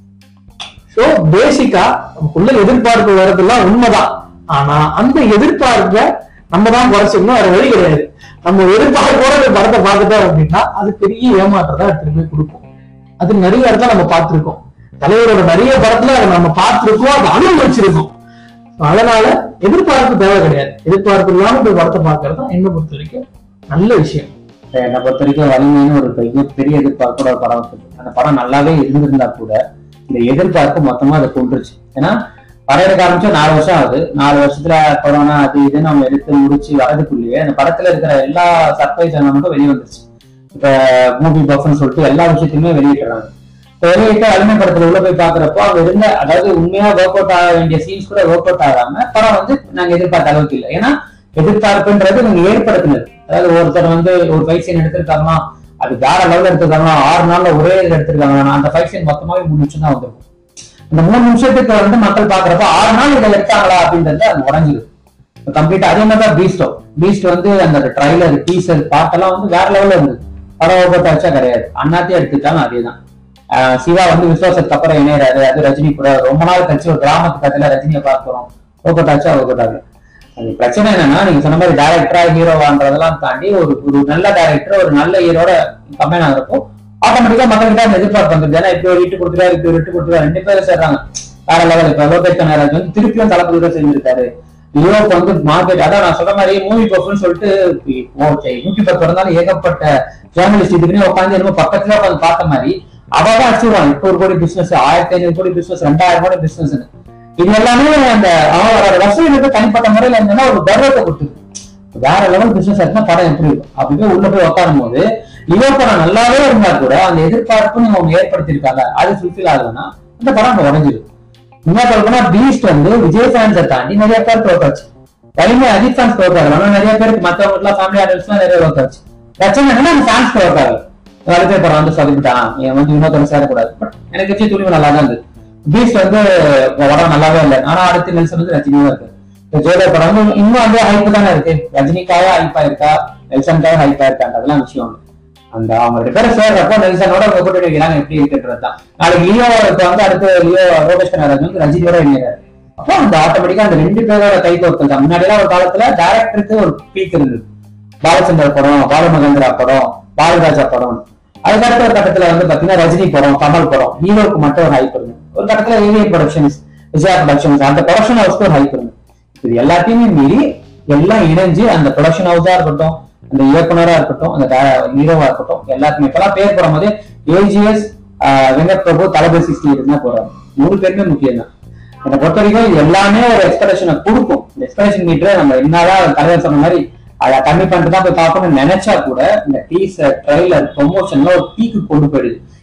சோ பேசிக்கா நமக்குள்ள எதிர்பார்ப்பு வர்றதெல்லாம் உண்மைதான் ஆனா அந்த எதிர்பார்ப்பை நம்ம தான் குறைச்சிக்கணும் வேற வழி கிடையாது நம்ம எதிர்பார்ப்போட இந்த படத்தை பார்த்துட்டோம் அப்படின்னா அது பெரிய ஏமாற்றத்தை எடுத்துட்டு போய் கொடுக்கும் அது நிறைய இடத்துல நம்ம பார்த்திருக்கோம் தலைவரோட நிறைய படத்துல அதை நம்ம பார்த்திருக்கோம் அதை அனுபவிச்சிருக்கோம் அதனால எதிர்பார்ப்பு தேவை கிடையாது எதிர்பார்ப்பு இல்லாம இந்த படத்தை பார்க்கறது தான் என்ன பொறுத்த வரைக்கும் நல்ல விஷயம் என்னை பொறுத்த வரைக்கும் வலிமைன்னு ஒரு பெரிய பெரிய எதிர்பார்ப்போட ஒரு படம் இருக்குது அந்த படம் நல்லாவே இருந்திருந்தா கூட இந்த எதிர்பார்ப்பு மொத்தமா அதை கொண்டுருச்சு ஏன்னா படம் எடுக்க ஆரம்பிச்சு நாலு வருஷம் ஆகுது நாலு வருஷத்துல கொரோனா அது இதுன்னு நம்ம எடுத்து முடிச்சு வரதுக்குள்ளேயே அந்த படத்துல இருக்கிற எல்லா சர்ப்ரைஸ் எல்லாம் வெளியே வந்துருச்சு இப்ப மூவி பஃப்னு சொல்லிட்டு எல்லா விஷயத்தையுமே வெளியிட்டுறாங்க இப்ப வெளியிட்டு அலுமை படத்துல உள்ள போய் பாக்குறப்போ அங்க இருந்த அதாவது உண்மையா ஒர்க் அவுட் ஆக வேண்டிய சீன்ஸ் கூட ஒர்க் அவுட் ஆகாம படம் வந்து நாங்க எதிர்பார்த்த அளவுக்கு இல்லை ஏன்னா எதிர்பார்ப்புன்றது நீங்க ஏற்படுத்தினது அதாவது ஒருத்தர் வந்து ஒரு ஃபைட் சீன் எடுத்திருக்காங்கன்னா அது வேற லெவல்ல எடுத்திருக்காங்கன்னா ஆறு நாள்ல ஒரே இதுல எடுத்திருக்காங்கன்னா அந்த ஃபைட் சீன் மொத்தமாவே மூணு நிமிஷம் தான் வந்திருக்கும் இந்த மூணு நிமிஷத்துக்கு வந்து மக்கள் பாக்குறப்ப ஆறு நாள் இதை எடுத்தாங்களா அப்படின்றது அது உடஞ்சிடும் கம்ப்ளீட்டா அதே மாதிரி தான் பீஸ்டோ பீஸ்ட் வந்து அந்த ட்ரைலர் டீசர் பாட்டெல்லாம் வந்து வேற லெவல்ல இருந்தது படம் ஓபத்தாச்சா கிடையாது அண்ணாத்தையும் எடுத்துட்டாலும் அதேதான் ஆஹ் சிவா வந்து விசுவாசத்துக்கு அப்புறம் இணையறாரு அது ரஜினி கூட ரொம்ப நாள் கழிச்சு ஒரு கிராமத்து கதையில ரஜினியை பார்க்கிறோம் ஓகட்டாச்சா ஓகட்டாங்க அது பிரச்சனை என்னன்னா நீங்க சொன்ன மாதிரி டேரக்டரா ஹீரோவான்றதெல்லாம் தாண்டி ஒரு ஒரு நல்ல டேரக்டர் ஒரு நல்ல ஹீரோட கம்பைன் ஆகிறப்போ ஆட்டோமேட்டிக்கா மக்கள்கிட்ட அந்த எதிர்பார்ப்பு வந்துருது ஏன்னா இப்படி ஒரு இட்டு கொடுத்துருக்காரு இப்படி ஒரு இட்டு கொடுத்துருக்காரு ரெண்டு பேரும் சேர்றாங்க வேற லெவல் இப்ப லோகேஷ் கனகராஜ் வந்து திருப்பியும் தளபதி தான் செஞ்சிருக்காரு லியோக்கு வந்து மார்க்கெட் அதான் நான் சொல்ற மாதிரி மூவி பஃப்னு சொல்லிட்டு ஓகே யூடியூப் திறந்தாலும் ஏகப்பட்ட ஜேர்னலிஸ்ட் இதுக்குன்னே உட்காந்து என்னமோ பக்கத்துல உட்காந்து பார்த்த மாதிரி அவ தான் அடிச்சுடுவான் இப்போ ஒரு கோடி பிசினஸ் ஆயிரத்தி ஐநூறு கோடி பிசினஸ் ரெண்டாயிரம் கோடி பிசினஸ் இது எல்லாமே அந்த அவனோட ரசீனுக்கு தனிப்பட்ட முறையில இருந்ததுன்னா ஒரு கர்வத்தை கொடுத்துது வேற லெவல் பிசினஸ் ஆச்சுன்னா படம் எப்படி இருக்கும் அப்படி போய் உள்ள போய் உட்காரும் போது லியோ படம் நல்லாவே இருந்தா கூட அந்த எதிர்பார்ப்பு நீங்க அவங்க ஏற்படுத்தியிருக்காங்க அது ஃபுல்ஃபில் ஆகலைன்னா அந்த படம் அங்க உடஞ்சிடும் இன்னும் சொல்ல போனா பீஸ்ட் வந்து விஜய் ஃபேன்ஸை தாண்டி நிறைய பேர் தோத்தாச்சு வலிமை அஜித் ஃபேன்ஸ் தோத்தாங்க ஆனா நிறைய பேருக்கு மத்தவங்க எல்லாம் ஃபேமிலி ஆர்டர்ஸ் எல்லாம் நிறைய தோத்தாச்சு பிரச்சனை என்னன்னா அந்த ஃபேன்ஸ் தோத்தாங்க வேலை பேர் படம் வந்து சொதப்பிட்டான் என் வந்து இன்னொருத்தவங்க சேரக்கூடாது பட் எனக்கு வச்சு துணிவு நல்லா தான் இருந்தது பீஸ்ட் வந்து படம் நல்லாவே இல்லை ஆனா அடுத்து நெல்சன் வந்து ரஜினியும் இருக்கு இந்த ஜோதர் படம் வந்து இன்னும் வந்து ஹைப் தானே இருக்கு ரஜினிக்காக ஹைப்பா இருக்கா நெல்சனுக்காக ஹைப்பா இருக்கான்றதெல்லாம் விஷயம் ஒண்ணு. அந்த அவங்க ரெண்டு பேரும் சேர்றப்போ நெல்சனோட அவங்க கூட்டணி வைக்கிறாங்க எப்படி இருக்குன்றது தான் நாளைக்கு லியோ இப்ப வந்து அடுத்து லியோ ரோகேஷ் கனகராஜ் வந்து ரஜினியோட இணையறாரு அப்போ அந்த ஆட்டோமேட்டிக்கா அந்த ரெண்டு பேரோட கை கோர்த்தல் தான் முன்னாடி எல்லாம் ஒரு காலத்துல டேரக்டருக்கு ஒரு பீக் இருந்தது பாலச்சந்தர் படம் பாலமகேந்திரா படம் பாலராஜா படம் அதுக்கடுத்த ஒரு கட்டத்துல வந்து பாத்தீங்கன்னா ரஜினி படம் கமல் படம் ஹீரோக்கு மட்டும் ஒரு ஹைப் இருந்து ஒரு கட்டத்துல ஏவிஎம் ப்ரொடக்ஷன்ஸ் விஜயா ப்ரொடக்ஷன்ஸ் அந்த ப்ரொடக்ஷன் ஹவுஸ்க்கு ஒரு ஹைப் இருந்து இது எல்லாத்தையுமே மீறி எல்லாம் இணைஞ்சு அந்த ப்ரொடக்ஷன் ஹவுஸா இருக்கட்டும் அந்த இயக்குனரா இருக்கட்டும் அந்த ஹீரோவா இருக்கட்டும் எல்லாத்துமே இப்பெல்லாம் பேர் போடும் போது ஏஜிஎஸ் வெங்கட் பிரபு தளபதி சிக்ஸ்டி இருந்தா போறாங்க மூணு பேருமே முக்கியம் தான் என்னை பொறுத்த வரைக்கும் இது எல்லாமே ஒரு எக்ஸ்பெக்டேஷனை கொடுக்கும் இந்த எக்ஸ்பெக்டேஷன் மீட்டர் நம்ம என்னதான் தலைவர் சொன்ன மாதிரி அதை கம்மி பண்ணிட்டு தான் போய் பார்க்கணும்னு நினைச்சா கூட இந்த டீசர் ட்ரைலர் ப்ரொமோஷன்ல ஒரு பீக்கு கொண்டு போயிடுது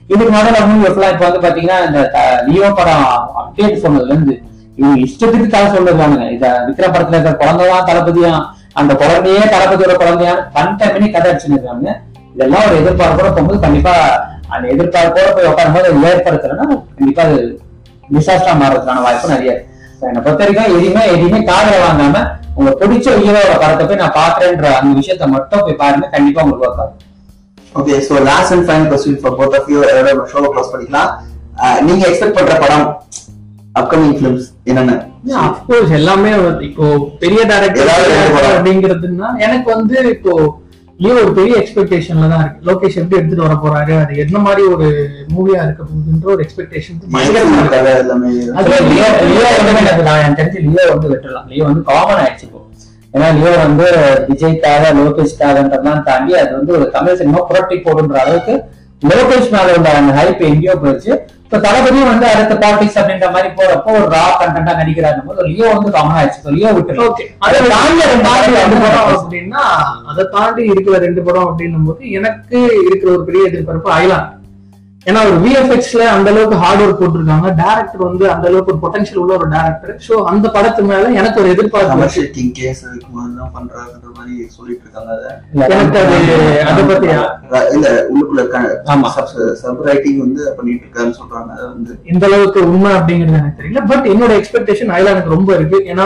இதுக்கு நடுவில் மூவி எல்லாம் இப்ப வந்து பாத்தீங்கன்னா இந்த த- லியோ படம் அப்டேட் சொன்னதுல இருந்து இவங்க இஷ்டத்துக்கு கதை சொல்லுவாங்க இத விக்ரம் படத்துல இருக்கிற குழந்தைதான் தளபதியா அந்த குழந்தையே தளபதியோட குழந்தையா கண்டமினி கதை அடிச்சுருக்காங்க இதெல்லாம் ஒரு எதிர்பார்ப்போட போகும்போது கண்டிப்பா அந்த எதிர்பார்ப்போட போய் உட்காரும் போது அது ஏற்படுத்தலைன்னா கண்டிப்பா அது டிசாஸ்டரா மாறதுக்கான வாய்ப்பு நிறைய இருக்கு So, என்னை பொறுத்த வரைக்கும் எதையுமே எதையுமே காதல வாங்காம உங்க பிடிச்ச ஹீரோட படத்தை போய் நான் பாக்குறேன்ற அந்த விஷயத்த மட்டும் போய் பாருங்க கண்டிப்பா உங்களுக்கு ஒர்க் ஆகும் okay so last and final question for both of you show close பண்ணிக்கலாம் அஹ், நீங்க எக்ஸ்பெக்ட் பண்ற படம் அப்கமிங் ஃபிலிம்ஸ் என்னென்ன அப்கோர்ஸ் எல்லாமே வந்து இப்போ பெரிய ஏதாவது ரெண்டு டேரக்டர் படம். அப்படிங்கிறதுனா எனக்கு வந்து இப்போ லியோ ஒரு பெரிய எக்ஸ்பெக்டேஷன்ல தான் இருக்கு லோகேஷ் எப்படி எடுத்துட்டு வர போறாரு அது என்ன மாதிரி ஒரு மூவியா இருக்க போகுதுன்ற ஒரு எக்ஸ்பெக்டேஷன் பயங்கரமா இருக்கு கதை எல்லாமே அது லியோ லியோ வந்து எனக்கு நான் எனக்கு தெரிஞ்சு லியோ வந்து விட்டுறலாம் லியோ வந்து காமன் ஆயிடுச்சு இப்போ ஏன்னா லியோ வந்து விஜய்க்காக லோகேஷ்காகன்றதான் தாண்டி அது வந்து ஒரு தமிழ் சினிமா புரட்டி போடுன்ற அளவுக்கு லோகேஷ் மேல உள்ள அந்த ஹைப் எங்கேயோ போயிடுச்சு இப்போ தளபதியும் வந்து அடுத்த பாலிடிக்ஸ் அப்படின்ற மாதிரி போறப்போ ஒரு ரா கண்டென்ட்டா நடிக்கிறாரு போது லியோ வந்து காமன் ஆயிடுச்சு So, லியோ விட்டுறலாம் ஓகே அதை தாண்டி அதை தாண்டி ரெண்டு படம் அப்படின்னா அதை தாண்டி இருக்கிற ரெண்டு படம் அப்படின்னும் போது எனக்கு இருக்கிற ஒரு பெரிய எதிர்பார்ப்பு ஐலாண்ட் ஏன்னா ஒரு விஎஃப்எக்ஸ்ல அந்த அளவுக்கு ஹார்ட் ஒர்க் போட்டிருக்காங்க டேரக்டர் வந்து அந்த அளவுக்கு ஒரு பொட்டன்ஷியல் உள்ள ஒரு டேரக்டர் சோ அந்த படத்து மேல எனக்கு ஒரு எதிர்பார்ப்பு இருக்கு. கமர்ஷியல் கிங் கேஸ் தான் பண்றாருன்ற மாதிரி சொல்லிட்டு இருக்காங்க அதை எனக்கு அது அதை பத்தி ர- இல்ல உள்ளுக்குள்ள ஆமா. சப் ரைட்டிங் வந்து பண்ணிட்டு இருக்காருன்னு சொல்றாங்க அது வந்து எந்த அளவுக்கு உண்மை அப்படிங்கிறது எனக்கு தெரியல பட் என்னோட எக்ஸ்பெக்டேஷன் ஐலாண்டுக்கு ரொம்ப இருக்கு ஏன்னா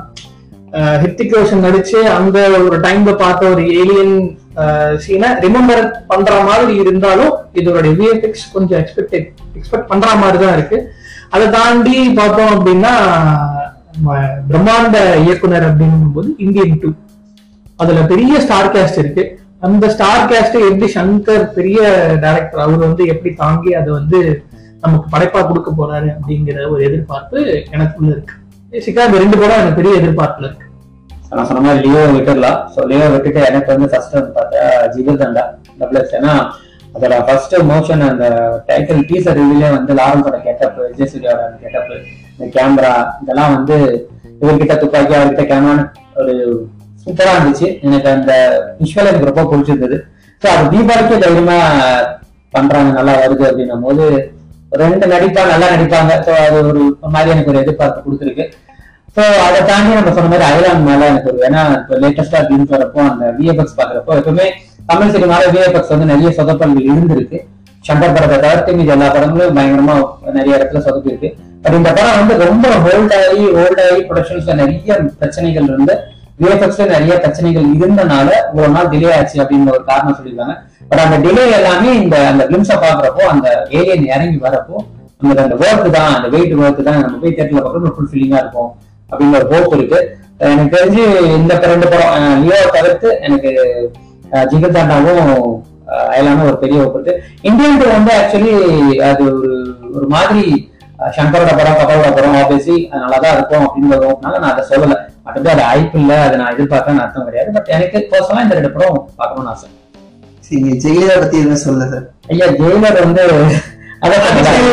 அஹ், ஹிருத்திக் ரோஷன் நடிச்சு அந்த ஒரு டைம்ல பார்த்த ஒரு ஏலியன் சீனை ரிமெம்பர் பண்ற மாதிரி இருந்தாலும் இதோட விஎஃப்எக்ஸ் கொஞ்சம் எக்ஸ்பெக்ட் எக்ஸ்பெக்ட் பண்ற மாதிரி தான் இருக்கு அதை தாண்டி பார்த்தோம் அப்படின்னா நம்ம பிரம்மாண்ட இயக்குனர் அப்படின்னும் போது இந்தியன் டூ அதுல பெரிய ஸ்டார் கேஸ்ட் இருக்கு அந்த ஸ்டார் கேஸ்ட் எப்படி சங்கர் பெரிய டைரக்டர் அவர் வந்து எப்படி தாங்கி அதை வந்து நமக்கு படைப்பா கொடுக்க போறாரு அப்படிங்கிற ஒரு எதிர்பார்ப்பு எனக்குள்ள இருக்கு பேசிக்கா இந்த ரெண்டு படம் எனக்கு பெரிய எதிர்பார்ப்புல இருக்கு நான் சொன்ன மாதிரி லியோ விட்டுடலாம் ஸோ லியோ விட்டுட்டு எனக்கு வந்து ஃபர்ஸ்ட் வந்து பார்த்தா ஜிகர் தண்டா டபுள் எக்ஸ் ஏன்னா அதோட ஃபர்ஸ்ட் மோஷன் அந்த டைட்டில் டீசர் ரிவியூலே வந்து லாரன்ஸோட கெட்டப் விஜய் சூர்யாவோட கெட்டப் இந்த கேமரா இதெல்லாம் வந்து இவர்கிட்ட துப்பாக்கி அவர்கிட்ட கேமரான்னு ஒரு சூப்பரா இருந்துச்சு எனக்கு அந்த விஷுவல் எனக்கு ரொம்ப பிடிச்சிருந்தது ஸோ அது தீபாவளிக்கு தைரியமா பண்றாங்க நல்லா வருது அப்படின்னும் போது ரெண்டு நடிப்பா நல்லா நடிப்பாங்க ஸோ அது ஒரு ஒரு மாதிரி எனக்கு ஒரு எதிர்பார்ப்பு கொடுத்துருக்கு ஸோ அதை தாண்டி நம்ம சொன்ன மாதிரி ஐலாண்ட் மேல எனக்கு ஒரு ஏன்னா இப்போ லேட்டஸ்டா கிளிம்ஸ் வரப்போ அந்த விஎஃப்எக்ஸ் பாக்குறப்போ எப்பவுமே தமிழ் சினிமால விஎஃப்எக்ஸ் வந்து நிறைய சொதப்பல்கள் இருந்திருக்கு சங்கர் படத்தை தவிர்த்து மீது எல்லா படங்களும் பயங்கரமா நிறைய இடத்துல சொதப்பி இருக்கு பட் இந்த படம் வந்து ரொம்ப ஹோல்ட் ஆகி ஹோல்ட் ஆகி ப்ரொடக்ஷன்ஸ்ல நிறைய பிரச்சனைகள் இருந்து விஎஃப்எக்ஸ்ல நிறைய பிரச்சனைகள் இருந்தனால ஒரு நாள் டிலே ஆச்சு அப்படின்ற ஒரு காரணம் சொல்லியிருக்காங்க பட் அந்த டிலே எல்லாமே இந்த அந்த கிளிம்ஸை பாக்குறப்போ அந்த ஏலியன் இறங்கி வரப்போ நமக்கு அந்த ஒர்க் தான் அந்த வெயிட் ஒர்க் தான் நம்ம போய் தேட்டர்ல பார்க்கறது ஃபுல் ஃபீலிங்கா இருக்கும் அப்படிங்கிற ஒரு ஹோப் இருக்கு அஹ் எனக்கு தெரிஞ்சு இந்த ரெண்டு படம் அஹ் லியோ தவிர்த்து எனக்கு அஹ் ஜிகர் தாண்டாவும் அயலான ஒரு பெரிய ஹோப் இருக்கு இந்தியன் டூ வந்து ஆக்சுவலி அது ஒரு ஒரு மாதிரி அஹ் சங்கரோட படம் கபலோட படம் ஆப்வியஸ்லி நல்லா தான் இருக்கும் அப்படிங்கிற ஹோப்னால நான் அதை சொல்லல மற்றபடி அது ஐப்பு இல்லை அதை நான் எதிர்பார்த்தேன்னு அர்த்தம் கிடையாது பட் எனக்கு பர்சனலா இந்த ரெண்டு படம் பார்க்கணும்னு ஆசை சரி நீங்க ஜெயிலரை பத்தி எதுவுமே சொல்ல சார் ஐயா ஜெயிலர் வந்து அதான்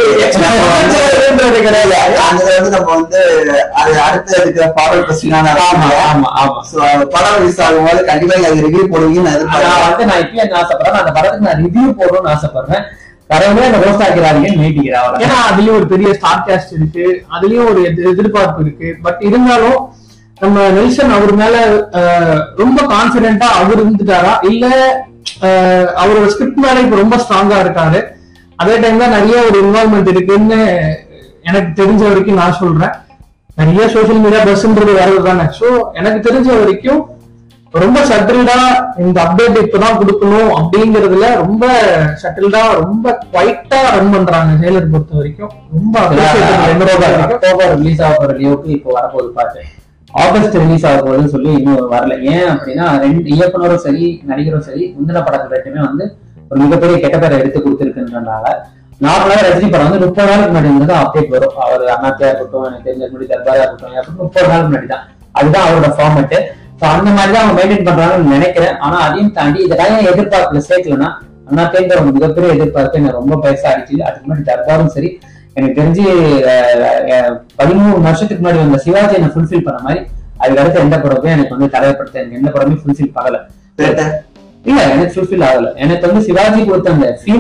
சொல்றது கிடையாது அந்த வந்து நம்ம வந்து அது அடுத்து இருக்கிற ஃபார்வர்ட் கொஸ்டினான ஆமா ஆமா ஆமா சோ படம் ரிலீஸ் ஆகும்போது கண்டிப்பா அது ரிவ்யூ போடுவீங்கன்னு நான் நான் எதிர்பார்க்கிறேன் வந்து நான் இப்பயும் என்ன ஆசைப்படுறேன் அந்த படத்துக்கு நான் ரிவ்யூ போடணும்னு ஆசைப்படுறேன் கடவுளே அந்த ரோஸ்ட் ஆக்கிறாங்கன்னு நீட்டிக்கிறேன் அவ்வளவுதான். ஏன்னா அதுலயும் ஒரு பெரிய ஸ்டார் காஸ்ட் இருக்கு அதுலயும் ஒரு எதிர்- எதிர்பார்ப்பு இருக்கு பட் இருந்தாலும் நம்ம நெல்சன் அவர் மேல அஹ், ரொம்ப கான்பிடென்ட்டா அவர் இருந்துட்டாரா இல்ல அஹ், அவரோட ஸ்கிரிப்ட் மேல இப்ப ரொம்ப ஸ்ட்ராங்கா இருக்காரு அதே டைம்ல நிறைய ஒரு இன்வால்மெண்ட் இருக்குன்னு எனக்கு தெரிஞ்ச வரைக்கும் நான் சொல்றேன் நிறைய சோஷியல் மீடியா பஸ்ன்றது வரது தானே சோ எனக்கு தெரிஞ்ச வரைக்கும் ரொம்ப சட்டில்டா இந்த அப்டேட் இப்பதான் கொடுக்கணும் அப்படிங்கறதுல ரொம்ப சட்டில்டா ரொம்ப குவைட்டா ரன் பண்றாங்க ஜெயிலர் பொறுத்த வரைக்கும் ரொம்ப appreciable என்னோட அக்டோபர் வரைக்கும். அக்டோபர் ரிலீஸ் ஆக போற லியோக்கு இப்போ வரப்போகுது பாட்டு ஆகஸ்ட் ரிலீஸ் ஆக போகுதுன்னு சொல்லி இன்னும் வரல ஏன் அப்படின்னா ரெண்டு இயக்குனரும் சரி நடிகரும் சரி முந்தின படத்துல ரெண்டுமே வந்து ஒரு மிகப்பெரிய கெட்ட பேரை எடுத்து கொடுத்துருக்குன்றனால நார்மலாக ரஜினி படம் வந்து முப்பது நாளுக்கு முன்னாடி வந்து தான் அப்டேட் வரும் அவர் அண்ணாத்தியா இருக்கட்டும் எனக்கு தெரிஞ்ச முடி தர்பாரா இருக்கட்டும் அப்படின்னு முப்பது நாளுக்கு முன்னாடி தான் அதுதான் அவரோட ஃபார்மெட்டு ஸோ அந்த மாதிரி தான் அவங்க மெயின்டைன் பண்றாங்கன்னு நினைக்கிறேன் ஆனா அதையும் தாண்டி இதெல்லாம் ஏன் எதிர்பார்ப்புல சேர்க்கலன்னா அண்ணாத்தேன்ற ஒரு மிகப்பெரிய எதிர்பார்ப்பு என்ன ரொம்ப பைசா அடிச்சு அதுக்கு முன்னாடி தர்பாரும் சரி எனக்கு தெரிஞ்சு அஹ், அஹ், பதிமூணு வருஷத்துக்கு முன்னாடி வந்த சிவாஜி என்ன ஃபுல்ஃபில் பண்ண மாதிரி அதுக்கு அடுத்து எந்த படமே எனக்கு வந்து தலையப்படுத்த எனக்கு எந்த படமே ஃபுல்ஃபில் பண்ணல பேட்டை இல்ல எனக்கு ஃபுல்ஃபில் ஆகல எனக்கு வந்து சிவாஜி கொடுத்த அந்த ஃபீல்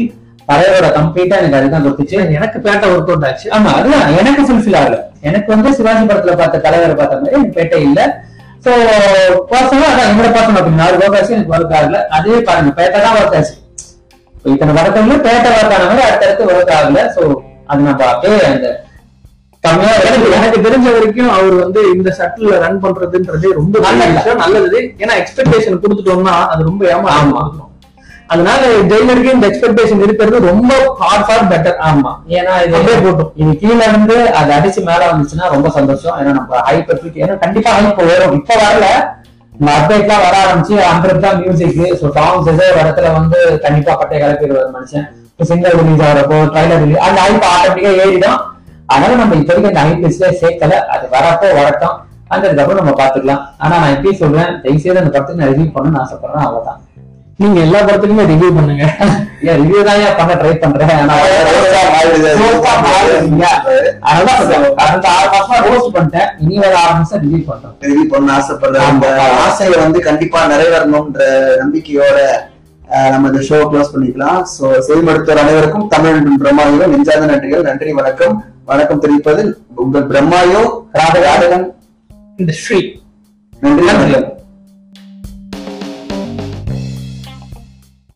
தலைவரோட கம்ப்ளீட்டா எனக்கு அதுதான் கொடுத்துச்சு எனக்கு பேட்டை ஒர்க் அவுட் ஆச்சு ஆமா அதுதான் எனக்கு ஃபுல்ஃபில் ஆகல எனக்கு வந்து சிவாஜி படத்துல பார்த்த தலைவரை பார்த்த மாதிரி எனக்கு பேட்டை இல்ல சோ பர்சனலா அதான் என்னோட பர்சனல் அப்படி நாலு ஒர்க் ஆச்சு எனக்கு ஒர்க் ஆகல அதே பாருங்க பேட்டை தான் ஒர்க் ஆச்சு இப்ப இத்தனை படத்துல பேட்டை ஒர்க் ஆன மாதிரி அடுத்தடுத்து ஒர்க் ஆகல சோ அது நம்ம அப்படியே அந்த கம்மியா எனக்கு எனக்கு எனக்கு தெரிஞ்ச வரைக்கும் அவர் வந்து இந்த சட்டில் ரன் பண்றதுன்றதே ரொம்ப பெரிய நல்லது. விஷயம் நல்லது ஏன்னா எக்ஸ்பெக்டேஷன் கொடுத்துட்டோம்னா அது ரொம்ப ஆமா. ஏமாறும் அதனால ஜெயிலருக்கு இந்த எக்ஸ்பெக்டேஷன் இருக்கிறது ரொம்ப ஃபார் ஃபார் பெட்டர் ஆமா ஏன்னா இது அப்படியே போட்டும். இது கீழ இருந்து அது அடிச்சு மேல வந்துச்சுன்னா ரொம்ப சந்தோஷம் ஏன்னா நம்ம ஹை பெர்ஃபெக்ட் ஏன்னா கண்டிப்பா ஹைப் வரும் இப்ப வரல இந்த அப்டேட்லாம் வர ஆரம்பிச்சு ஹண்ட்ரட் தான் மியூசிக் ஸோ சாங்ஸ் ஏதோ ஒரு இடத்துல வந்து கண்டிப்பா பட்டைய கிளப்பிடுவார் மனுஷன் இப்போ சிங்கிள் ரிலீஸ் ஆகிறப்போ ட்ரைலர் ரிலீஸ் அந்த ஹைப் ஆட்டோமேட்டிக்கா ஏறிடும் அதனால நம்ம இப்போதைக்கு அந்த ஹைப் லிஸ்ட்ல சேர்க்கல அது வரப்போ வரட்டும் அதுக்கப்புறம் நம்ம பாத்துக்கலாம் ஆனா நான் இப்பயும் சொல்றேன் தயவு செய்து அந்த படத்துக்கு நான் ரிவ்யூ பண்ணணும்னு ஆசைப்படுறேன் அவ்வளவுதான் நீங்க எல்லா படத்துக்குமே ரிவ்யூ பண்ணுங்க ஏன் ரிவ்யூ தான் ஏன் பண்ண ட்ரை பண்றேன் ஆனா ரோஸ்டா மாறிடுது. ரோஸ்டா மாறிடுங்க. அதனால சொல்றேன். கடந்த ஆறு மாசமா ரோஸ்ட் பண்ணிட்டேன் இனி ஒரு ஆறு மாசம் ரிலீவ் பண்றேன் ரிவ்யூ பண்ண ஆசைப்படுறேன் அந்த ஆமா. ஆசையை வந்து கண்டிப்பா நிறைவேறணும்ன்ற நம்பிக்கையோட அஹ், நம்ம இந்த ஷோ க்ளோஸ் பண்ணிக்கலாம் சோ செயல்படுத்துவோர் அனைவருக்கும் தமிழ் பிரம்மாயோ நெஞ்சாத நன்றிகள் நன்றி வணக்கம் வணக்கம் தெரிவிப்பது உங்கள் பிரம்மாயோ ராதகாதகன் இந்த ஸ்ட்ரீட் நன்றி வணக்கம்